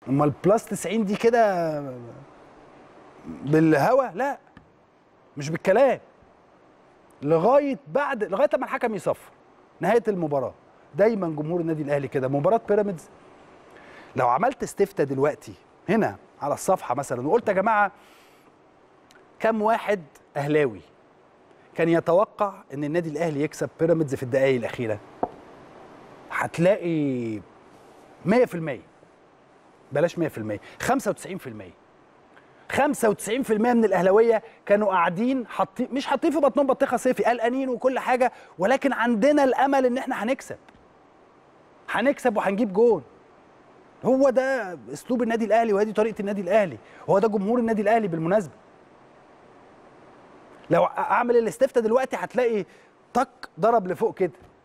امال بلس 90 دي كده بالهوا لا مش بالكلام لغايه بعد لغايه لما الحكم يصفر نهايه المباراه دايما جمهور النادي الاهلي كده مباراه بيراميدز لو عملت استفتاء دلوقتي هنا على الصفحه مثلا وقلت يا جماعه كم واحد اهلاوي كان يتوقع ان النادي الاهلي يكسب بيراميدز في الدقائق الاخيره هتلاقي 100% بلاش 100% 95% 95% من الاهلاويه كانوا قاعدين حاطين مش حاطين في بطنهم بطيخه صيفي قلقانين وكل حاجه ولكن عندنا الامل ان احنا هنكسب هنكسب وهنجيب جون هو ده اسلوب النادي الاهلي وهذه طريقه النادي الاهلي هو ده جمهور النادي الاهلي بالمناسبه لو اعمل الاستفتاء دلوقتي هتلاقي طق ضرب لفوق كده